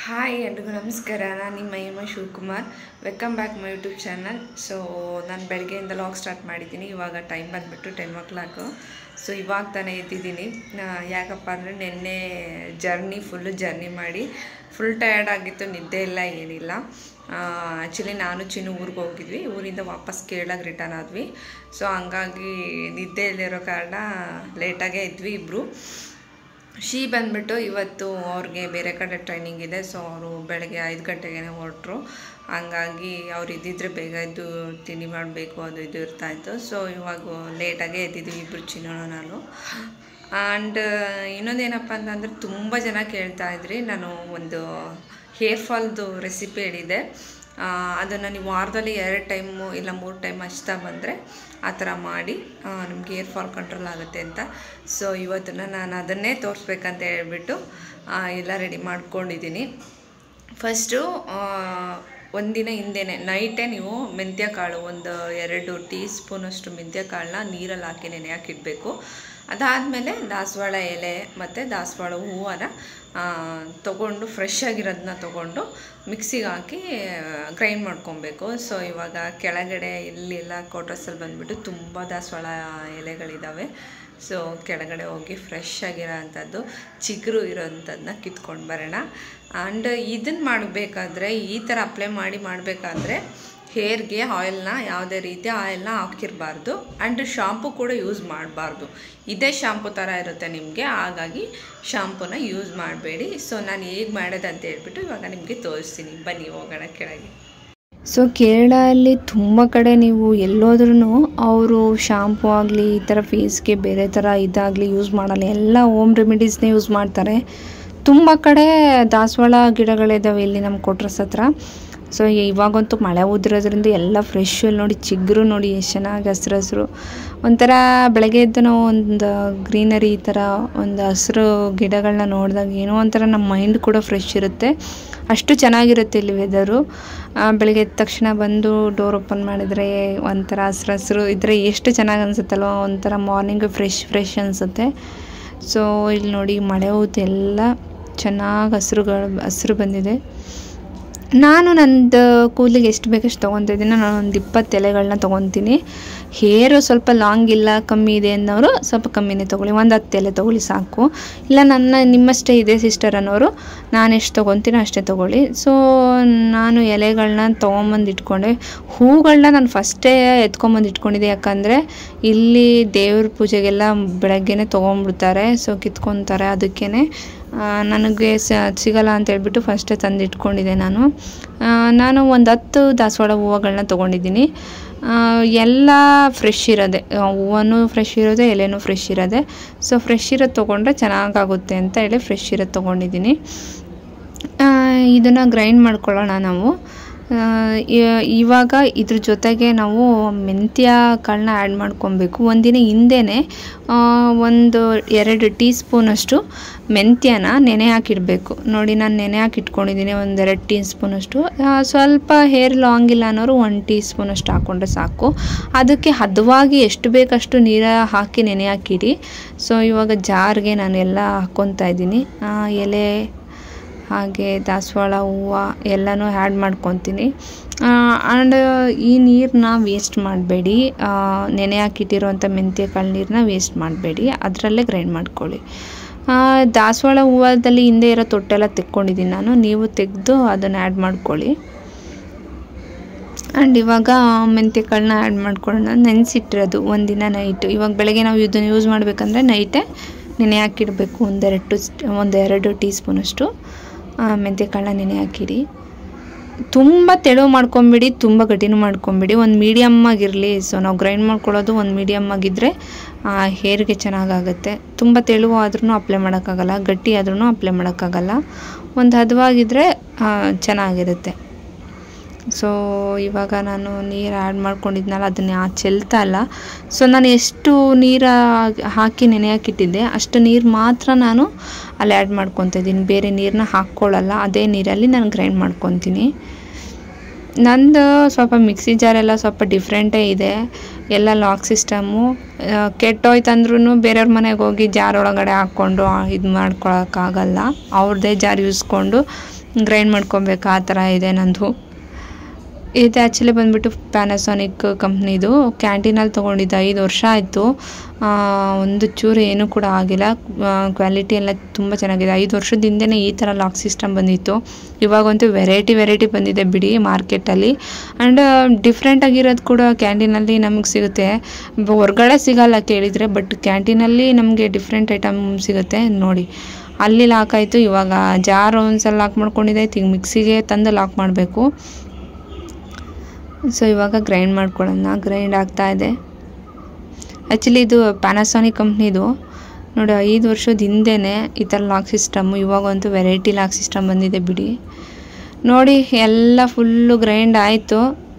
hi ಎಲ್ರಿಗೂ ನಮಸ್ಕಾರ ನಾನು ನಿಮ್ಮ Hema Shivakumar welcome back my YouTube channel so ನಾನು ಬೆಳಗ್ಗೆಯಿಂದ ಲಾಗ್ ಸ್ಟಾರ್ಟ್ ಮಾಡಿದ್ದೀನಿ ಇವಾಗ ಟೈಮ್ ಬಂದುಬಿಟ್ಟು ಟೆನ್ ಓ ಕ್ಲಾಕು ಸೊ ಇವಾಗ ತಾನೇ ಎದ್ದಿದ್ದೀನಿ ಆ, ಯಾಕಪ್ಪ ಅಂದರೆ ನಿನ್ನೆ ಜರ್ನಿ ಫುಲ್ಲು ಜರ್ನಿ ಮಾಡಿ ಫುಲ್ ಟಯರ್ಡ್ ಆಗಿತ್ತು ನಿದ್ದೆ ಇಲ್ಲ ಏನಿಲ್ಲ ಆ್ಯಕ್ಚುಲಿ ನಾನು ಚಿನ್ನು ಊರಿಗೆ ಹೋಗಿದ್ವಿ ಊರಿಂದ ವಾಪಸ್ ಕೇರಳಕ್ಕೆ ರಿಟರ್ನ್ ಆದ್ವಿ ಸೊ ಹಂಗಾಗಿ ನಿದ್ದೆ ಇಲ್ಲಿರೋ ಕಾರಣ ಲೇಟಾಗೇ ಇದ್ವಿ ಇಬ್ಬರು ಶಿ ಬಂದ್ಬಿಟ್ಟು ಇವತ್ತು ಅವ್ರಿಗೆ ಬೇರೆ ಕಡೆ ಟ್ರೈನಿಂಗ್ ಇದೆ ಸೊ ಅವರು ಬೆಳಗ್ಗೆ ಐದು ಗಂಟೆಗೆ ಹೊರಟ್ರು ಹಂಗಾಗಿ ಅವ್ರು ಇದ್ದಿದ್ರೆ ಬೇಗ ಎದ್ದು ತಿಂಡಿ ಮಾಡಬೇಕು ಅದು ಇದು ಇರ್ತಾಯಿತ್ತು ಸೊ ಇವಾಗ ಲೇಟಾಗೇ ಎದ್ದಿದ್ವಿ ಇಬ್ಬರು ಚಿನ್ನೋಣ ನಾನು ಆ್ಯಂಡ್ ಇನ್ನೊಂದೇನಪ್ಪ ಅಂತಂದರೆ ತುಂಬ ಜನ ಕೇಳ್ತಾ ಇದ್ರಿ ನಾನು ಒಂದು ಹೇರ್ ಫಾಲ್ದು ರೆಸಿಪಿ ಹೇಳಿದೆ ಆ, ಅದನ್ನು ನೀವು ವಾರದಲ್ಲಿ ಎರಡು ಟೈಮು ಇಲ್ಲ ಮೂರು ಟೈಮ್ ಹಚ್ತಾ ಬಂದರೆ ಆ ಥರ ಮಾಡಿ ಆ, ನಿಮ್ಗೆ ಹೇರ್ ಫಾಲ್ ಕಂಟ್ರೋಲ್ ಆಗುತ್ತೆ ಅಂತ ಸೊ ಇವತ್ತನ್ನು ನಾನು ಅದನ್ನೇ ತೋರಿಸ್ಬೇಕಂತ ಹೇಳ್ಬಿಟ್ಟು ಆ, ಎಲ್ಲ ರೆಡಿ ಮಾಡ್ಕೊಂಡಿದ್ದೀನಿ ಫಸ್ಟು ಒಂದಿನ ಹಿಂದೆನೇ ನೈಟೇ ನೀವು ಮೆಂತ್ಯ ಕಾಳು ಒಂದು ಎರಡು ಟೀ ಸ್ಪೂನಷ್ಟು ಮೆಂತ್ಯ ಕಾಳನ್ನ ನೀರಲ್ಲಿ ಹಾಕಿ ನೆನೆ ಹಾಕಿಡಬೇಕು ಅದಾದಮೇಲೆ ದಾಸವಾಳ ಎಲೆ ಮತ್ತು ದಾಸವಾಳ ಹೂವನ್ನ ತೊಗೊಂಡು ಫ್ರೆಶ್ ಆಗಿರೋದನ್ನ ತೊಗೊಂಡು ಮಿಕ್ಸಿಗೆ ಹಾಕಿ ಗ್ರೈಂಡ್ ಮಾಡ್ಕೊಬೇಕು ಸೊ ಇವಾಗ ಕೆಳಗಡೆ ಇಲ್ಲೆಲ್ಲ ಕ್ವಾರ್ಟರ್ಸಲ್ಲಿ ಬಂದುಬಿಟ್ಟು ತುಂಬ ದಾಸವಾಳ ಎಲೆಗಳಿದ್ದಾವೆ ಸೊ ಕೆಳಗಡೆ ಹೋಗಿ ಫ್ರೆಶ್ ಆಗಿರೋ ಅಂಥದ್ದು ಚಿಗುರು ಇರೋವಂಥದ್ದನ್ನ ಕಿತ್ಕೊಂಡು ಬರೋಣ ಆ್ಯಂಡ್ ಇದನ್ನು ಮಾಡಬೇಕಾದ್ರೆ ಈ ಥರ ಅಪ್ಲೈ ಮಾಡಿ ಮಾಡಬೇಕಾದ್ರೆ ಹೇರ್ಗೆ ಆಯಿಲ್ನ ಯಾವುದೇ ರೀತಿ ಆಯಿಲ್ನ ಹಾಕಿರಬಾರ್ದು ಆ್ಯಂಡ್ ಶಾಂಪು ಕೂಡ ಯೂಸ್ ಮಾಡಬಾರ್ದು ಇದೇ ಶಾಂಪು ಥರ ಇರುತ್ತೆ ನಿಮಗೆ ಹಾಗಾಗಿ ಶಾಂಪೂನ ಯೂಸ್ ಮಾಡಬೇಡಿ ಸೊ ನಾನು ಹೇಗೆ ಮಾಡೋದು ಅಂತ ಹೇಳ್ಬಿಟ್ಟು ಇವಾಗ ನಿಮಗೆ ತೋರಿಸ್ತೀನಿ ಬನ್ನಿ ಹೋಗೋಣ ಕೆಳಗೆ ಸೊ ಕೇರಳಲ್ಲಿ ತುಂಬ ಕಡೆ ನೀವು ಎಲ್ಲೋದ್ರೂ ಅವರು ಶಾಂಪು ಆಗಲಿ ಈ ಥರ ಫೇಸ್ಗೆ ಬೇರೆ ಥರ ಇದಾಗಲಿ ಯೂಸ್ ಮಾಡಲ್ಲ ಎಲ್ಲ ಹೋಮ್ ರೆಮಿಡೀಸ್ನೇ ಯೂಸ್ ಮಾಡ್ತಾರೆ ತುಂಬ ಕಡೆ ದಾಸವಾಳ ಗಿಡಗಳಿದ್ದಾವೆ ಇಲ್ಲಿ ನಮ್ಮ ಕೊಟ್ರಸ್ ಹತ್ರ ಸೊ ಇವಾಗಂತೂ ಮಳೆ ಉದಿರೋದ್ರಿಂದ ಎಲ್ಲ ಫ್ರೆಶ್ ನೋಡಿ ಚಿಗುರು ನೋಡಿ ಎಷ್ಟು ಚೆನ್ನಾಗಿ ಹಸ್ರು ಹಸ್ರು ಒಂಥರ ಬೆಳಗ್ಗೆ ಎದ್ದು ನಾವು ಒಂದು ಗ್ರೀನರಿ ಈ ಥರ ಒಂದು ಹಸಿರು ಗಿಡಗಳನ್ನ ನೋಡಿದಾಗ ಏನೋ ಒಂಥರ ನಮ್ಮ ಮೈಂಡ್ ಕೂಡ ಫ್ರೆಶ್ ಇರುತ್ತೆ ಅಷ್ಟು ಚೆನ್ನಾಗಿರುತ್ತೆ ಇಲ್ಲಿ ವೆದರು ಬೆಳಗ್ಗೆ ಎದ್ದ ತಕ್ಷಣ ಬಂದು ಡೋರ್ ಓಪನ್ ಮಾಡಿದರೆ ಒಂಥರ ಹಸ್ರು ಹಸ್ರು ಇದ್ರೆ ಎಷ್ಟು ಚೆನ್ನಾಗಿ ಅನಿಸುತ್ತಲ್ವ ಒಂಥರ ಮಾರ್ನಿಂಗ್ ಫ್ರೆಶ್ ಫ್ರೆಶ್ ಅನಿಸುತ್ತೆ ಸೊ ಇಲ್ಲಿ ನೋಡಿ ಮಳೆ ಹೊತ್ತು ಎಲ್ಲ ಚೆನ್ನಾಗಿ ಹಸ್ರುಗಳು ಹಸ್ರು ಬಂದಿದೆ ನಾನು ನಂದು ಕೂದಲಿಗೆ ಎಷ್ಟು ಬೇಕಷ್ಟು ತೊಗೊತಿದ್ದೀನಿ ನಾನು ಒಂದು ಇಪ್ಪತ್ತು ಎಲೆಗಳನ್ನ ತೊಗೊತೀನಿ ಹೇರು ಸ್ವಲ್ಪ ಲಾಂಗ್ ಇಲ್ಲ ಕಮ್ಮಿ ಇದೆ ಅನ್ನೋರು ಸ್ವಲ್ಪ ಕಮ್ಮಿನೇ ತೊಗೊಳ್ಳಿ ಒಂದು ಹತ್ತು ಎಲೆ ತೊಗೊಳ್ಳಿ ಸಾಕು ಇಲ್ಲ ನನ್ನ ನಿಮ್ಮಷ್ಟೇ ಇದೆ ಸಿಸ್ಟರ್ ಅನ್ನೋರು ನಾನು ಎಷ್ಟು ತೊಗೊತೀನೋ ಅಷ್ಟೇ ತೊಗೊಳ್ಳಿ ಸೊ ನಾನು ಎಲೆಗಳನ್ನ ತೊಗೊಂಬಂದು ಇಟ್ಕೊಂಡೆ ಹೂಗಳನ್ನ ನಾನು ಫಸ್ಟೇ ಎತ್ಕೊಂಬಂದು ಇಟ್ಕೊಂಡಿದ್ದೆ ಯಾಕಂದರೆ ಇಲ್ಲಿ ದೇವ್ರ ಪೂಜೆಗೆಲ್ಲ ಬೆಳಗ್ಗೆನೇ ತೊಗೊಂಡ್ಬಿಡ್ತಾರೆ ಸೊ ಕಿತ್ಕೊತಾರೆ ಅದಕ್ಕೇ ನನಗೆ ಸಿಗಲ್ಲ ಅಂತ ಹೇಳ್ಬಿಟ್ಟು ಫಸ್ಟೇ ತಂದು ಇಟ್ಕೊಂಡಿದ್ದೆ ನಾನು ಆ, ನಾನು ಒಂದು ಹತ್ತು ದಾಸವಾಳ ಹೂವುಗಳನ್ನ ತೊಗೊಂಡಿದ್ದೀನಿ ಆ, ಎಲ್ಲ ಫ್ರೆಶ್ ಇರೋದೆ ಆ, ಹೂವನು ಫ್ರೆಶ್ ಇರೋದೆ ಎಲೆನೂ ಫ್ರೆಶ್ ಇರೋದೆ ಸೊ ಫ್ರೆಶ್ ಇರೋದು ತೊಗೊಂಡ್ರೆ ಚೆನ್ನಾಗಾಗುತ್ತೆ ಅಂತ ಹೇಳಿ ಫ್ರೆಶ್ ಇರೋದು ತೊಗೊಂಡಿದ್ದೀನಿ ಇದನ್ನು ಗ್ರೈಂಡ್ ಮಾಡ್ಕೊಳ್ಳೋಣ ನಾವು ಆ, ಇ- ಇವಾಗ ಇದ್ರ ಜೊತೆಗೆ ನಾವು ಮೆಂತ್ಯ ಕಾಳನ್ನ ಆ್ಯಡ್ ಮಾಡ್ಕೊಬೇಕು ಒಂದಿನ ಹಿಂದೆನೇ ಆ, ಒಂದು ಎರಡು ಟೀ ಸ್ಪೂನಷ್ಟು ಮೆಂತ್ಯನ ನೆನೆ ಹಾಕಿಡಬೇಕು ನೋಡಿ ನಾನು ನೆನೆ ಹಾಕಿ ಇಟ್ಕೊಂಡಿದ್ದೀನಿ ಒಂದೆರಡು ಟೀ ಸ್ಪೂನಷ್ಟು ಆ, ಸ್ವಲ್ಪ ಹೇರ್ ಲಾಂಗ್ ಇಲ್ಲ ಅನ್ನೋರು ಒನ್ ಟೀ ಸ್ಪೂನಷ್ಟು ಹಾಕ್ಕೊಂಡ್ರೆ ಸಾಕು ಅದಕ್ಕೆ ಹದವಾಗಿ ಎಷ್ಟು ಬೇಕಷ್ಟು ನೀರ ಹಾಕಿ ನೆನೆ ಹಾಕಿಡಿ ಸೊ ಇವಾಗ ಜಾರ್ಗೆ ನಾನು ಎಲ್ಲ ಹಾಕ್ಕೊತಾ ಇದ್ದೀನಿ ಆ, ಎಲೆ ಹಾಗೆ ದಾಸವಾಳ ಹೂವು ಎಲ್ಲನೂ ಆ್ಯಡ್ ಮಾಡ್ಕೊತೀನಿ ಆ್ಯಂಡ್ ಈ ನೀರನ್ನ ವೇಸ್ಟ್ ಮಾಡಬೇಡಿ ನೆನೆ ಹಾಕಿಟ್ಟಿರೋಂಥ ಮೆಂತ್ಯ ಕಾಳು ನೀರನ್ನ ವೇಸ್ಟ್ ಮಾಡಬೇಡಿ ಅದರಲ್ಲೇ ಗ್ರೈಂಡ್ ಮಾಡ್ಕೊಳ್ಳಿ ಆ, ದಾಸವಾಳ ಹೂವದಲ್ಲಿ ಹಿಂದೆ ಇರೋ ತೊಟ್ಟೆಲ್ಲ ತೆಕ್ಕೊಂಡಿದ್ದೀನಿ ನಾನು ನೀವು ತೆಗೆದು ಅದನ್ನು ಆ್ಯಡ್ ಮಾಡ್ಕೊಳ್ಳಿ ಆ್ಯಂಡ್ ಇವಾಗ ಮೆಂತ್ಯ ಕಾಳನ್ನ ಆ್ಯಡ್ ಮಾಡ್ಕೊಳ್ಳೋಣ ನೆನೆಸಿಟ್ಟಿರೋದು ಒಂದಿನ ನೈಟು ಇವಾಗ ಬೆಳಗ್ಗೆ ನಾವು ಇದನ್ನು ಯೂಸ್ ಮಾಡಬೇಕಂದ್ರೆ ನೈಟೇ ನೆನೆ ಹಾಕಿಡಬೇಕು ಒಂದೆರಡು ಟು ಒಂದೆರಡು ಟೀ ಸ್ಪೂನಷ್ಟು ಮೆಂತ್ಯ ಕಾಳನ್ನ ನೆನೆ ಹಾಕಿಡಿ ತುಂಬ ತೆಳು ಮಾಡ್ಕೊಂಬಿಡಿ ತುಂಬ ಗಟ್ಟಿನೂ ಮಾಡ್ಕೊಂಬಿಡಿ ಒಂದು ಮೀಡಿಯಮ್ ಆಗಿರಲಿ ಸೊ ನಾವು ಗ್ರೈಂಡ್ ಮಾಡ್ಕೊಳ್ಳೋದು ಒಂದು ಮೀಡಿಯಮ್ ಆಗಿದ್ದರೆ ಹೇರ್ಗೆ ಚೆನ್ನಾಗಾಗುತ್ತೆ ತುಂಬ ತೆಳು ಆದ್ರೂ ಅಪ್ಲೈ ಮಾಡೋಕ್ಕಾಗಲ್ಲ ಗಟ್ಟಿ ಆದ್ರೂ ಅಪ್ಲೈ ಮಾಡೋಕ್ಕಾಗಲ್ಲ ಒಂದು ಹದವಾಗಿದ್ದರೆ ಚೆನ್ನಾಗಿರುತ್ತೆ ಸೊ ಇವಾಗ ನಾನು ನೀರು ಆ್ಯಡ್ ಮಾಡ್ಕೊಂಡಿದ್ನಲ್ಲ ಅದನ್ನ ಚೆಲ್ತಾ ಇಲ್ಲ ಸೊ ನಾನು ಎಷ್ಟು ನೀರು ಹಾಕಿ ನೆನೆ ಹಾಕಿಟ್ಟಿದ್ದೆ ಅಷ್ಟು ನೀರು ಮಾತ್ರ ನಾನು ಅಲ್ಲಿ ಆ್ಯಡ್ ಮಾಡ್ಕೊತಾ ಇದ್ದೀನಿ ಬೇರೆ ನೀರನ್ನ ಹಾಕ್ಕೊಳ್ಳಲ್ಲ ಅದೇ ನೀರಲ್ಲಿ ನಾನು ಗ್ರೈಂಡ್ ಮಾಡ್ಕೊತೀನಿ ನಂದು ಸ್ವಲ್ಪ ಮಿಕ್ಸಿ ಜಾರೆಲ್ಲ ಸ್ವಲ್ಪ ಡಿಫ್ರೆಂಟೇ ಇದೆ ಎಲ್ಲ ಲಾಕ್ ಸಿಸ್ಟಮು ಕೆಟ್ಟೋಯ್ತಂದ್ರೂ ಬೇರೆಯವ್ರ ಮನೆಗೆ ಹೋಗಿ ಜಾರ್ ಒಳಗಡೆ ಹಾಕ್ಕೊಂಡು ಇದು ಮಾಡ್ಕೊಳಕ್ಕಾಗಲ್ಲ ಅವ್ರದ್ದೇ ಜಾರ್ ಯೂಸ್ಕೊಂಡು ಗ್ರೈಂಡ್ ಮಾಡ್ಕೊಬೇಕು ಆ ಥರ ಇದೆ ನಂದು ಇದು ಆ್ಯಕ್ಚುಲಿ ಬಂದ್ಬಿಟ್ಟು ಪ್ಯಾನಾಸೋನಿಕ್ ಕಂಪ್ನಿದು ಕ್ಯಾಂಟೀನಲ್ಲಿ ತೊಗೊಂಡಿದ್ದು ಐದು ವರ್ಷ ಆಯಿತು ಒಂದು ಚೂರು ಏನೂ ಕೂಡ ಆಗಿಲ್ಲ ಕ್ವಾಲಿಟಿ ಎಲ್ಲ ತುಂಬ ಚೆನ್ನಾಗಿದೆ ಐದು ವರ್ಷದ ಹಿಂದೆನೇ ಈ ಥರ ಲಾಕ್ ಸಿಸ್ಟಮ್ ಬಂದಿತ್ತು ಇವಾಗಂತೂ ವೆರೈಟಿ ವೆರೈಟಿ ಬಂದಿದೆ ಬಿಡಿ ಮಾರ್ಕೆಟಲ್ಲಿ ಆ್ಯಂಡ್ ಡಿಫ್ರೆಂಟ್ ಆಗಿರೋದು ಕೂಡ ಕ್ಯಾಂಟೀನಲ್ಲಿ ನಮಗೆ ಸಿಗುತ್ತೆ ಬ- ಹೊರ್ಗಡೆ ಸಿಗಲ್ಲ ಕೇಳಿದರೆ ಬಟ್ ಕ್ಯಾಂಟೀನಲ್ಲಿ ನಮಗೆ ಡಿಫ್ರೆಂಟ್ ಐಟಮ್ ಸಿಗುತ್ತೆ ನೋಡಿ ಅಲ್ಲಿ ಲಾಕ್ ಆಯಿತು ಇವಾಗ ಜಾರ್ ಒಂದ್ಸಲ ಲಾಕ್ ಮಾಡ್ಕೊಂಡಿದ್ದಾಯ್ತು ಈಗ ಮಿಕ್ಸಿಗೆ ತಂದು ಲಾಕ್ ಮಾಡಬೇಕು ಸೊ ಇವಾಗ ಗ್ರೈಂಡ್ ಮಾಡ್ಕೊಳ್ಳೋಣ ಗ್ರೈಂಡ್ ಆಗ್ತಾ ಇದೆ ಆ್ಯಕ್ಚುಲಿ ಇದು ಪ್ಯಾನಾಸೋನಿಕ್ ಕಂಪ್ನಿದು ನೋಡಿ ಐದು ವರ್ಷದ ಹಿಂದೆನೇ ಈ ಥರ ಲಾಕ್ ಸಿಸ್ಟಮ್ಮು ಇವಾಗಂತೂ ವೆರೈಟಿ ಲಾಕ್ ಸಿಸ್ಟಮ್ ಬಂದಿದೆ ಬಿಡಿ ನೋಡಿ ಎಲ್ಲ ಫುಲ್ಲು ಗ್ರೈಂಡ್ ಆಯಿತು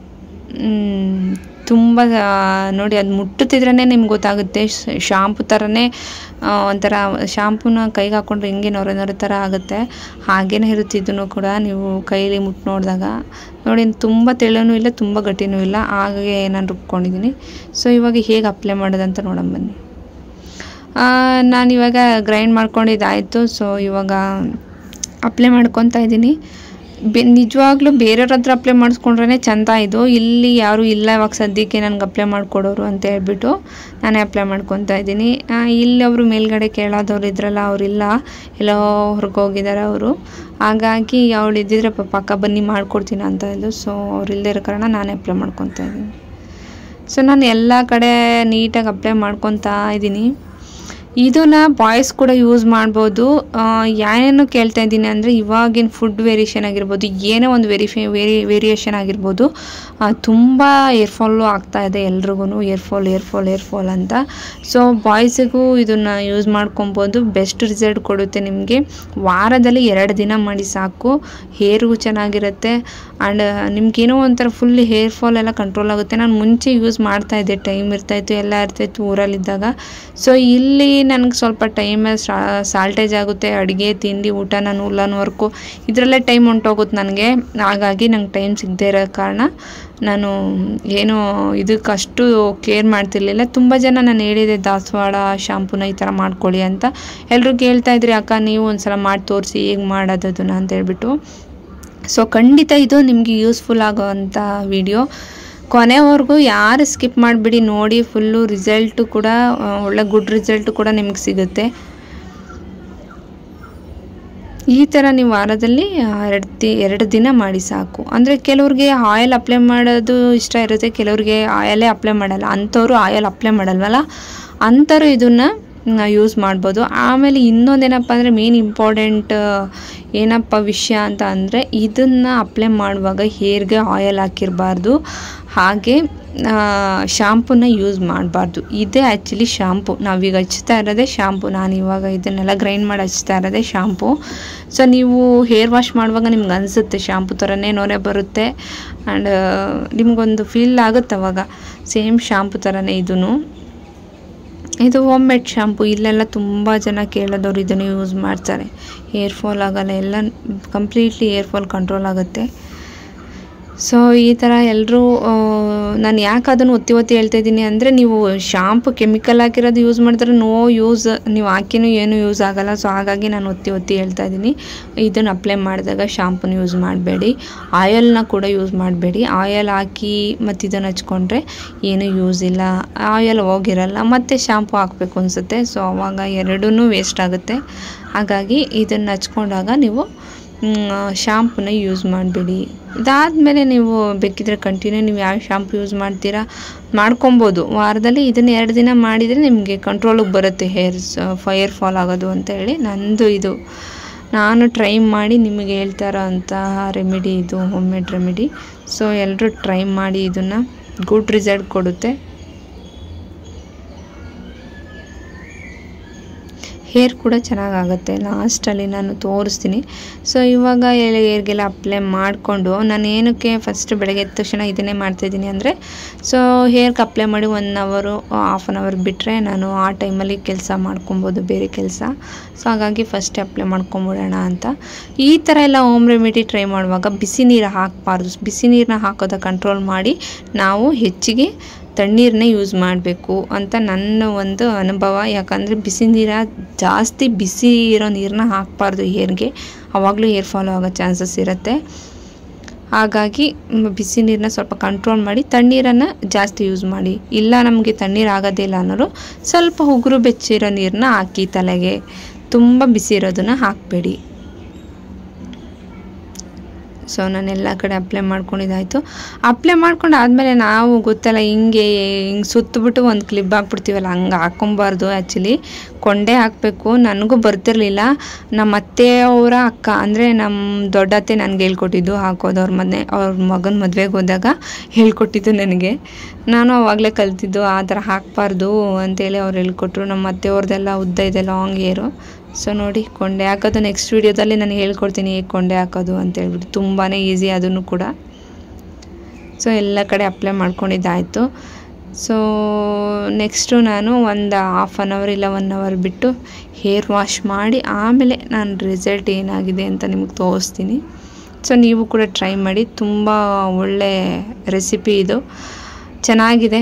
ತುಂಬ ನೋಡಿ ಅದು ಮುಟ್ಟುತ್ತಿದ್ರೇ ನಿಮ್ಗೆ ಗೊತ್ತಾಗುತ್ತೆ ಶಾಂಪು ಥರನೇ ಆ, ಒಂಥರ ಶಾಂಪೂನ ಕೈಗೆ ಹಾಕ್ಕೊಂಡ್ರೆ ಹಿಂಗೆ ನೊರೆ ನೊರೆ ಥರ ಆಗುತ್ತೆ ಹಾಗೇನೇ ಇರುತ್ತೆ ಇದನ್ನು ಕೂಡ ನೀವು ಕೈಲಿ ಮುಟ್ಟು ನೋಡಿದಾಗ ನೋಡಿ ತುಂಬ ತೆಳ್ಳನೂ ಇಲ್ಲ ತುಂಬ ಗಟ್ಟಿನೂ ಇಲ್ಲ ಹಾಗೆ ನಾನು ರುಬ್ಕೊಂಡಿದ್ದೀನಿ ಸೊ ಇವಾಗ ಹೇಗೆ ಅಪ್ಲೈ ಮಾಡೋದಂತ ನೋಡೋಣ ಬನ್ನಿ ನಾನು ಇವಾಗ ಗ್ರೈಂಡ್ ಮಾಡ್ಕೊಂಡಿದ್ದಾಯಿತು ಸೊ ಇವಾಗ ಅಪ್ಲೈ ಮಾಡ್ಕೊತಾ ಇದ್ದೀನಿ ಬೆ ನಿಜವಾಗ್ಲೂ ಬೇರೆಯವ್ರ ಹತ್ರ ಅಪ್ಲೈ ಮಾಡಿಸ್ಕೊಂಡ್ರೆ ಚಂದ ಇದು ಇಲ್ಲಿ ಯಾರೂ ಇಲ್ಲ ಇವಾಗ ಸದ್ಯಕ್ಕೆ ನನಗೆ ಅಪ್ಲೈ ಮಾಡಿಕೊಡೋರು ಅಂತ ಹೇಳ್ಬಿಟ್ಟು ನಾನೇ ಅಪ್ಲೈ ಮಾಡ್ಕೊತಾ ಇದ್ದೀನಿ ಆ, ಇಲ್ಲಿ ಅವರು ಮೇಲ್ಗಡೆ ಕೇಳೋದವ್ರು ಇದ್ರಲ್ಲ ಅವರಿಲ್ಲ ಎಲ್ಲೋ ಹೊರಗೆ ಹೋಗಿದ್ದಾರೆ ಅವರು ಹಾಗಾಗಿ ಅವಳು ಇದ್ದಿದ್ರೆ ಪ- ಪಕ್ಕ ಬನ್ನಿ ಮಾಡ್ಕೊಡ್ತೀನಿ ಅಂತ ಇದ್ದು ಸೊ ಅವ್ರು ಇಲ್ಲದೇ ಇರೋ ಕಾರಣ ನಾನೇ ಅಪ್ಲೈ ಮಾಡ್ಕೊತಾ ಇದ್ದೀನಿ ಸೊ ನಾನು ಎಲ್ಲ ಕಡೆ ನೀಟಾಗಿ ಅಪ್ಲೈ ಮಾಡ್ಕೊತಾ ಇದ್ದೀನಿ ಇದನ್ನ ಬಾಯ್ಸ್ ಕೂಡ ಯೂಸ್ ಮಾಡ್ಬೋದು ಏನೇನು ಕೇಳ್ತಾ ಇದ್ದೀನಿ ಅಂದರೆ ಇವಾಗಿನ ಫುಡ್ ವೇರಿಯೇಷನ್ ಆಗಿರ್ಬೋದು ಏನೋ ಒಂದು ವೆರಿಫೈ ವೇರಿ ವೇರಿಯೇಷನ್ ಆಗಿರ್ಬೋದು ತುಂಬ ಏರ್ಫಾಲು ಆಗ್ತಾ ಇದೆ ಎಲ್ರಿಗೂ ಏರ್ಫಾಲ್ ಏರ್ಫಾಲ್ ಏರ್ಫಾಲ್ ಅಂತ ಸೊ ಬಾಯ್ಸಿಗೂ ಇದನ್ನು ಯೂಸ್ ಮಾಡ್ಕೊಬೋದು ಬೆಸ್ಟ್ ರಿಸಲ್ಟ್ ಕೊಡುತ್ತೆ ನಿಮಗೆ ವಾರದಲ್ಲಿ ಎರಡು ದಿನ ಮಾಡಿ ಸಾಕು ಹೇರ್ಗೂ ಚೆನ್ನಾಗಿರುತ್ತೆ ಆ್ಯಂಡ್ ನಿಮ್ಗೇನೋ ಒಂಥರ ಫುಲ್ ಹೇರ್ ಫಾಲ್ ಎಲ್ಲ ಕಂಟ್ರೋಲ್ ಆಗುತ್ತೆ ನಾನು ಮುಂಚೆ ಯೂಸ್ ಮಾಡ್ತಾ ಇದ್ದೆ ಟೈಮ್ ಇರ್ತಾಯಿತ್ತು ಎಲ್ಲ ಇರ್ತಾಯಿತ್ತು ಊರಲ್ಲಿದ್ದಾಗ ಸೊ ಇಲ್ಲಿ ನನಗೆ ಸ್ವಲ್ಪ ಟೈಮ್ ಸಾಲ್ಟೇಜ್ ಆಗುತ್ತೆ ಅಡುಗೆ ತಿಂಡಿ ಊಟ ನಾನು ಉಲ್ಲನ್ ವರ್ಕು ಇದರಲ್ಲೇ ಟೈಮ್ ಹೊಂಟೋಗುತ್ತೆ ನನಗೆ ಹಾಗಾಗಿ ನಂಗೆ ಟೈಮ್ ಸಿಗದೇ ಇರೋ ಕಾರಣ ನಾನು ಏನು ಇದಕ್ಕೆ ಅಷ್ಟು ಕೇರ್ ಮಾಡ್ತಿರ್ಲಿಲ್ಲ ತುಂಬ ಜನ ನಾನು ಹೇಳಿದೆ ದಾಸವಾಳ ಶಾಂಪೂನ ಈ ಥರ ಮಾಡ್ಕೊಳ್ಳಿ ಅಂತ ಎಲ್ಲರೂ ಕೇಳ್ತಾ ಇದ್ರಿ ಅಕ್ಕ ನೀವು ಒಂದ್ಸಲ ಮಾಡಿ ತೋರಿಸಿ ಹೇಗೆ ಮಾಡೋದು ಅದನ್ನ ಅಂತ ಹೇಳ್ಬಿಟ್ಟು ಸೊ ಖಂಡಿತ ಇದು ನಿಮಗೆ ಯೂಸ್ಫುಲ್ ಆಗೋವಂಥ ವಿಡಿಯೋ ಕೊನೆವರೆಗೂ ಯಾರು ಸ್ಕಿಪ್ ಮಾಡಿಬಿಡಿ ನೋಡಿ ಫುಲ್ಲು ರಿಸಲ್ಟು ಕೂಡ ಆ, ಒಳ್ಳೆ ಗುಡ್ ರಿಸಲ್ಟು ಕೂಡ ನಿಮಗೆ ಸಿಗುತ್ತೆ ಈ ಥರ ನೀವು ವಾರದಲ್ಲಿ ಎರಡು ದಿ ಎರಡು ದಿನ ಮಾಡಿ ಸಾಕು ಅಂದರೆ ಕೆಲವ್ರಿಗೆ ಆಯಿಲ್ ಅಪ್ಲೈ ಮಾಡೋದು ಇಷ್ಟ ಇರುತ್ತೆ ಕೆಲವ್ರಿಗೆ ಆಯಲೇ ಅಪ್ಲೈ ಮಾಡಲ್ಲ ಅಂಥವ್ರು ಆಯಲ್ ಅಪ್ಲೈ ಮಾಡಲ್ವಲ್ಲ ಅಂಥವ್ರು ಇದನ್ನು ಯೂಸ್ ಮಾಡ್ಬೋದು ಆಮೇಲೆ ಇನ್ನೊಂದೇನಪ್ಪ ಅಂದರೆ ಮೇನ್ ಇಂಪಾರ್ಟೆಂಟ್ ಏನಪ್ಪ ವಿಷಯ ಅಂತ ಅಂದರೆ ಇದನ್ನು ಅಪ್ಲೈ ಮಾಡುವಾಗ ಹೇರ್ಗೆ ಆಯಿಲ್ ಹಾಕಿರಬಾರ್ದು ಹಾಗೆ ಶಾಂಪೂನ ಯೂಸ್ ಮಾಡಬಾರ್ದು ಇದೇ ಆ್ಯಕ್ಚುಲಿ ಶಾಂಪು ನಾವೀಗ ಹಚ್ತಾ ಇರೋದೇ ಶಾಂಪು ನಾನು ಇವಾಗ ಇದನ್ನೆಲ್ಲ ಗ್ರೈಂಡ್ ಮಾಡಿ ಹಚ್ತಾ ಇರೋದೇ ಶಾಂಪು ಸೊ ನೀವು ಹೇರ್ ವಾಶ್ ಮಾಡುವಾಗ ನಿಮ್ಗೆ ಅನಿಸುತ್ತೆ ಶಾಂಪು ಥರನೇ ನೊರೆ ಬರುತ್ತೆ ಆ್ಯಂಡ್ ನಿಮಗೊಂದು ಫೀಲ್ ಆಗುತ್ತೆ ಅವಾಗ ಸೇಮ್ ಶಾಂಪು ಥರನೇ ಇದೂ ಇದು ಹೋಮ್ ಮೇಡ್ ಶಾಂಪು ಇಲ್ಲೆಲ್ಲ ತುಂಬ ಜನ ಕೇಳೋದವ್ರು ಇದನ್ನು ಯೂಸ್ ಮಾಡ್ತಾರೆ ಹೇರ್ ಫಾಲ್ ಆಗಲ್ಲ ಎಲ್ಲ ಕಂಪ್ಲೀಟ್ಲಿ ಹೇರ್ ಫಾಲ್ ಕಂಟ್ರೋಲ್ ಆಗುತ್ತೆ ಸೊ ಈ ಥರ ಎಲ್ಲರೂ ನಾನು ಯಾಕೆ ಅದನ್ನು ಒತ್ತಿ ಒತ್ತಿ ಹೇಳ್ತಾ ಇದ್ದೀನಿ ಅಂದರೆ ನೀವು ಶಾಂಪು ಕೆಮಿಕಲ್ ಹಾಕಿರೋದು ಯೂಸ್ ಮಾಡಿದ್ರೆ ನೋ ಯೂಸ್ ನೀವು ಹಾಕಿನೂ ಏನೂ ಯೂಸ್ ಆಗಲ್ಲ ಸೊ ಹಾಗಾಗಿ ನಾನು ಒತ್ತಿ ಒತ್ತಿ ಹೇಳ್ತಾ ಇದ್ದೀನಿ ಇದನ್ನು ಅಪ್ಲೈ ಮಾಡಿದಾಗ ಶಾಂಪೂನ ಯೂಸ್ ಮಾಡಬೇಡಿ ಆಯಲ್ನ ಕೂಡ ಯೂಸ್ ಮಾಡಬೇಡಿ ಆಯಲ್ ಹಾಕಿ ಮತ್ತು ಇದನ್ನು ಹಚ್ಕೊಂಡ್ರೆ ಏನೂ ಯೂಸ್ ಇಲ್ಲ ಆಯಲ್ ಹೋಗಿರಲ್ಲ ಮತ್ತು ಶಾಂಪು ಹಾಕಬೇಕು ಅನಿಸುತ್ತೆ ಸೊ ಅವಾಗ ಎರಡೂ ವೇಸ್ಟ್ ಆಗುತ್ತೆ ಹಾಗಾಗಿ ಇದನ್ನು ಹಚ್ಕೊಂಡಾಗ ನೀವು ಶಾಂಪೂನ ಯೂಸ್ ಮಾಡಬೇಡಿ ಇದಾದಮೇಲೆ ನೀವು ಬೇಕಿದ್ರೆ ಕಂಟಿನ್ಯೂ ನೀವು ಯಾವ ಶಾಂಪು ಯೂಸ್ ಮಾಡ್ತೀರಾ ಮಾಡ್ಕೊಬೋದು ವಾರದಲ್ಲಿ ಇದನ್ನು ಎರಡು ದಿನ ಮಾಡಿದರೆ ನಿಮಗೆ ಕಂಟ್ರೋಲಿಗೆ ಬರುತ್ತೆ ಹೇರ್ಸ್ ಫೈರ್ ಫಾಲ್ ಆಗೋದು ಅಂತ ಹೇಳಿ ನಂದು ಇದು ನಾನು ಟ್ರೈ ಮಾಡಿ ನಿಮಗೆ ಹೇಳ್ತಾ ಇರೋಂತಹ ರೆಮಿಡಿ ಇದು ಹೋಮ್ ಮೇಡ್ ರೆಮಿಡಿ ಸೊ ಎಲ್ಲರೂ ಟ್ರೈ ಮಾಡಿ ಇದನ್ನು ಗುಡ್ ರಿಸಲ್ಟ್ ಕೊಡುತ್ತೆ ಹೇರ್ ಕೂಡ ಚೆನ್ನಾಗಾಗುತ್ತೆ ಲಾಸ್ಟಲ್ಲಿ ನಾನು ತೋರಿಸ್ತೀನಿ ಸೊ ಇವಾಗ ಹೇರ್ಗೆಲ್ಲ ಅಪ್ಲೈ ಮಾಡಿಕೊಂಡು ನಾನು ಏನಕ್ಕೆ ಫಸ್ಟ್ ಬೆಳಗ್ಗೆ ಎದ್ದ ತಕ್ಷಣ ಇದನ್ನೇ ಮಾಡ್ತಾಯಿದ್ದೀನಿ ಅಂದರೆ ಸೊ ಹೇರ್ಗೆ ಅಪ್ಲೈ ಮಾಡಿ one hour half an hour ಬಿಟ್ಟರೆ ನಾನು ಆ ಟೈಮಲ್ಲಿ ಕೆಲಸ ಮಾಡ್ಕೊಬೋದು ಬೇರೆ ಕೆಲಸ ಸೊ ಹಾಗಾಗಿ ಫಸ್ಟ್ ಅಪ್ಲೈ ಮಾಡ್ಕೊಂಬಿಡೋಣ ಅಂತ ಈ ಥರ ಎಲ್ಲ ಹೋಮ್ ರೆಮಿಡಿ ಟ್ರೈ ಮಾಡುವಾಗ ಬಿಸಿ ನೀರು ಹಾಕಬಾರ್ದು ಬಿಸಿ ನೀರನ್ನ ಹಾಕೋದ ಕಂಟ್ರೋಲ್ ಮಾಡಿ ನಾವು ಹೆಚ್ಚಿಗೆ ತಣ್ಣೀರನ್ನೇ ಯೂಸ್ ಮಾಡಬೇಕು ಅಂತ ನನ್ನ ಒಂದು ಅನುಭವ ಯಾಕಂದರೆ ಬಿಸಿ ನೀರ ಜಾಸ್ತಿ ಬಿಸಿ ಇರೋ ನೀರನ್ನ ಹಾಕಬಾರ್ದು ಹೇರ್ಗೆ ಆವಾಗಲೂ ಏರ್ ಫಾಲ್ ಆಗೋ ಚಾನ್ಸಸ್ ಇರುತ್ತೆ ಹಾಗಾಗಿ ಮ್, ಬಿಸಿ ನೀರನ್ನ ಸ್ವಲ್ಪ ಕಂಟ್ರೋಲ್ ಮಾಡಿ ತಣ್ಣೀರನ್ನು ಜಾಸ್ತಿ ಯೂಸ್ ಮಾಡಿ ಇಲ್ಲ ನಮಗೆ ತಣ್ಣೀರು ಆಗೋದಿಲ್ಲ ಅನ್ನೋರು ಸ್ವಲ್ಪ ಉಗುರು ಬೆಚ್ಚಿರೋ ನೀರನ್ನ ಹಾಕಿ ತಲೆಗೆ ತುಂಬ ಬಿಸಿ ಇರೋದನ್ನು ಹಾಕಬೇಡಿ ಸೊ ನಾನು ಎಲ್ಲ ಕಡೆ ಅಪ್ಲೈ ಮಾಡ್ಕೊಂಡಿದ್ದಾಯಿತು ಅಪ್ಲೈ ಮಾಡ್ಕೊಂಡು ಆದಮೇಲೆ ನಾವು ಗೊತ್ತಲ್ಲ ಹಿಂಗೆ ಹಿಂಗೆ ಸುತ್ತಬಿಟ್ಟು ಒಂದು ಕ್ಲಿಪ್ ಹಾಕ್ಬಿಡ್ತೀವಲ್ಲ ಹಂಗೆ ಹಾಕ್ಕೊಬಾರ್ದು ಆ್ಯಕ್ಚುಲಿ ಕೊಂಡೆ ಹಾಕಬೇಕು ನನಗೂ ಬರ್ತಿರ್ಲಿಲ್ಲ ನಮ್ಮ ಅತ್ತೆಯವರ ಅಕ್ಕ ಅಂದರೆ ನಮ್ಮ ದೊಡ್ಡತ್ತೆ ನನಗೆ ಹೇಳ್ಕೊಟ್ಟಿದ್ದು ಹಾಕೋದು ಅವ್ರ ಮನೆ ಅವ್ರ ಮಗನ ಮದುವೆಗೆ ಹೋದಾಗ ಹೇಳ್ಕೊಟ್ಟಿದ್ದು ನನಗೆ ನಾನು ಅವಾಗಲೇ ಕಲ್ತಿದ್ದು ಆ ಥರ ಹಾಕಬಾರ್ದು ಅಂತೇಳಿ ಅವ್ರು ಹೇಳ್ಕೊಟ್ರು ನಮ್ಮ ಅತ್ತೆಯವ್ರದ್ದೆಲ್ಲ ಉದ್ದ ಇದೆ ಲಾಂಗ್ ಏರು ಸೊ ನೋಡಿ ಕೊಂಡೆ ಹಾಕೋದು ನೆಕ್ಸ್ಟ್ ವೀಡಿಯೋದಲ್ಲಿ ನಾನು ಹೇಳ್ಕೊಡ್ತೀನಿ ಹೇಗೆ ಕೊಂಡೆ ಹಾಕೋದು ಅಂತ ಹೇಳ್ಬಿಟ್ಟು ತುಂಬಾ ಈಸಿ ಅದನ್ನು ಕೂಡ ಸೊ ಎಲ್ಲ ಕಡೆ ಅಪ್ಲೈ ಮಾಡ್ಕೊಂಡಿದ್ದಾಯಿತು ಸೊ ನೆಕ್ಸ್ಟು ನಾನು ಒಂದು ಹಾಫ್ ಆನ್ ಅವರ್ ಇಲ್ಲ ಒನ್ ಅವರ್ ಬಿಟ್ಟು ಹೇರ್ ವಾಶ್ ಮಾಡಿ ಆಮೇಲೆ ನಾನು ರಿಸಲ್ಟ್ ಏನಾಗಿದೆ ಅಂತ ನಿಮಗೆ ತೋರಿಸ್ತೀನಿ ಸೊ ನೀವು ಕೂಡ ಟ್ರೈ ಮಾಡಿ ತುಂಬ ಒಳ್ಳೆ ರೆಸಿಪಿ ಇದು ಚೆನ್ನಾಗಿದೆ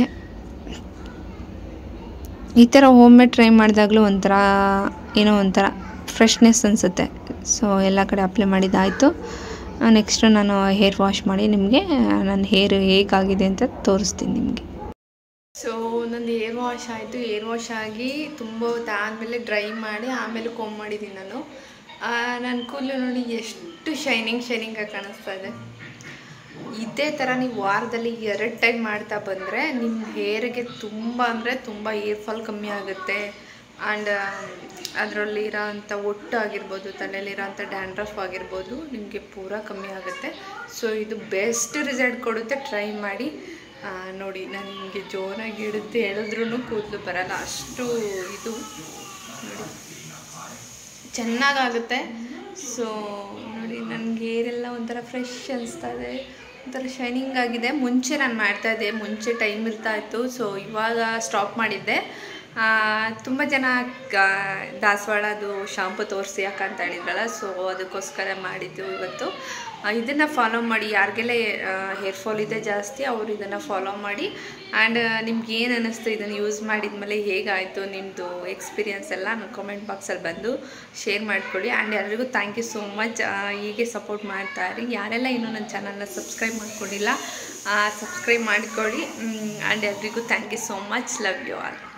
ಈ ಥರ ಹೋಮ್ ಮೇಡ್ ಟ್ರೈ ಮಾಡಿದಾಗಲೂ ಒಂಥರ ಏನೋ ಒಂಥರ ಫ್ರೆಶ್ನೆಸ್ ಅನಿಸುತ್ತೆ ಸೊ ಎಲ್ಲ ಕಡೆ ಅಪ್ಲೈ ಮಾಡಿದ್ದಾಯಿತು ನೆಕ್ಸ್ಟು ನಾನು ಹೇರ್ ವಾಶ್ ಮಾಡಿ ನಿಮಗೆ ನನ್ನ ಹೇರ್ ಹೇಗಾಗಿದೆ ಅಂತ ತೋರಿಸ್ತೀನಿ ನಿಮಗೆ ಸೊ ನಂದು ಹೇರ್ ವಾಶ್ ಆಯಿತು ಹೇರ್ ವಾಶ್ ಆಗಿ ತುಂಬ ಹೊತ್ತಾದಮೇಲೆ ಡ್ರೈ ಮಾಡಿ ಆಮೇಲೆ ಕೊಮ್ ಮಾಡಿದ್ದೀನಿ ನಾನು ನನ್ನ ಕೂದಲು ನೋಡಿ ಎಷ್ಟು ಶೈನಿಂಗ್ ಶೈನಿಂಗಾಗಿ ಕಾಣಿಸ್ತಾ ಇದೆ ಇದೇ ಥರ ನೀವು ವಾರದಲ್ಲಿ ಎರಡು ಟೈಮ್ ಮಾಡ್ತಾ ಬಂದರೆ ನಿಮ್ಮ ಹೇರಿಗೆ ತುಂಬ ಅಂದರೆ ತುಂಬ ಏರ್ ಫಾಲ್ ಕಮ್ಮಿ ಆಗುತ್ತೆ ಆ್ಯಂಡ್ ಅದರಲ್ಲಿರೋ ಅಂಥ ಒಟ್ಟು ಆಗಿರ್ಬೋದು ತಲೆಯಲ್ಲಿರೋ ಅಂಥ ಡ್ಯಾಂಡ್ರಫ್ ಆಗಿರ್ಬೋದು ನಿಮಗೆ ಪೂರ ಕಮ್ಮಿ ಆಗುತ್ತೆ ಸೊ ಇದು ಬೆಸ್ಟ್ ರಿಸಲ್ಟ್ ಕೊಡುತ್ತೆ ಟ್ರೈ ಮಾಡಿ ಆ, ನೋಡಿ ನಾನು ನಿಮಗೆ ಜೋರಾಗಿ ಹಿಡಿದು ಹೇಳಿದ್ರೂ ಕೂದಲು ಬರಲ್ಲ ಅಷ್ಟು ಇದು ನೋಡಿ ಚೆನ್ನಾಗಾಗುತ್ತೆ ಸೊ ನೋಡಿ ನನಗೆ ಏರೆಲ್ಲ ಒಂಥರ ಫ್ರೆಶ್ ಅನಿಸ್ತಾ ಇದೆ ಒಂಥರ ಶೈನಿಂಗ್ ಆಗಿದೆ ಮುಂಚೆ ನಾನು ಮಾಡ್ತಾ ಇದ್ದೆ ಮುಂಚೆ ಟೈಮ್ ಇರ್ತಾ ಇತ್ತು ಸೊ ಇವಾಗ ಸ್ಟಾಪ್ ಮಾಡಿದ್ದೆ ತುಂಬ ಜನ ಗ- ದಾಸವಾಳದು ಶಾಂಪು ತೋರಿಸಿ ಯಾಕಂತ ಹೇಳಿದ್ರಲ್ಲ ಸೊ ಅದಕ್ಕೋಸ್ಕರ ಮಾಡಿದ್ದು ಇವತ್ತು ಇದನ್ನು ಫಾಲೋ ಮಾಡಿ ಯಾರಿಗೆಲ್ಲ ಹೇರ್ ಫಾಲ್ ಇದೆ ಜಾಸ್ತಿ ಅವರು ಇದನ್ನು ಫಾಲೋ ಮಾಡಿ ಆ್ಯಂಡ್ ನಿಮ್ಗೆ ಏನು ಅನ್ನಿಸ್ತು ಇದನ್ನು ಯೂಸ್ ಮಾಡಿದ್ಮೇಲೆ ಹೇಗಾಯಿತು ನಿಮ್ಮದು ಎಕ್ಸ್ಪೀರಿಯನ್ಸ್ ಎಲ್ಲ ನನ್ನ ಕಾಮೆಂಟ್ ಬಾಕ್ಸಲ್ಲಿ ಬಂದು ಶೇರ್ ಮಾಡ್ಕೊಳ್ಳಿ ಆ್ಯಂಡ್ ಎಲ್ಲರಿಗೂ ಥ್ಯಾಂಕ್ ಯು ಸೋ ಮಚ್ ಹೀಗೆ ಸಪೋರ್ಟ್ ಮಾಡ್ತಾ ಇರಿ ಯಾರೆಲ್ಲ ಇನ್ನೂ ನನ್ನ ಚಾನಲ್ನ ಸಬ್ಸ್ಕ್ರೈಬ್ ಮಾಡ್ಕೊಂಡಿಲ್ಲ ಸಬ್ಸ್ಕ್ರೈಬ್ ಮಾಡ್ಕೊಳ್ಳಿ ಆ್ಯಂಡ್ ಎಲ್ರಿಗೂ thank you so much love you all